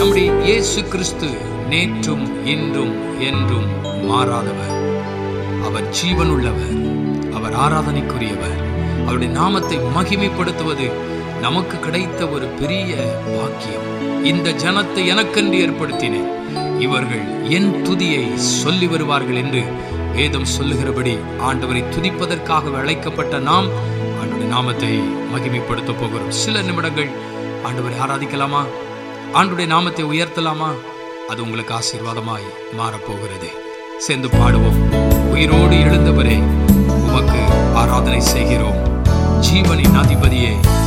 நம்முடைய இயேசு கிறிஸ்து நேற்றும் இன்றும் என்றும் மாறாதவர் அவர் ஜீவனுள்ளவர் அவர் ஆராதனைக்குரியவர் அவருடைய நாமத்தை மகிமைப்படுத்துவது நமக்கு கிடைத்த ஒரு பெரிய பாக்கியம் இந்த ஜனத்தை எனக்கென்று ஏற்படுத்தினேன் இவர்கள் என் துதியை சொல்லி வருவார்கள் என்று வேதம் சொல்லுகிறபடி ஆண்டவரை துதிப்பதற்காக அழைக்கப்பட்ட நாம் ஆண்டவருடைய நாமத்தை மகிமைப்படுத்த போகிறோம் சில நிமிடங்கள் ஆண்டவரை ஆராதிக்கலாமா ஆண்டுடைய நாமத்தை உயர்த்தலாமா அது உங்களுக்கு ஆசீர்வாதமாய் மாறப்போகிறது சேர்ந்து பாடுவோம் உயிரோடு எழுந்தவரே உமக்கு ஆராதனை செய்கிறோம் ஜீவனின் அதிபதியே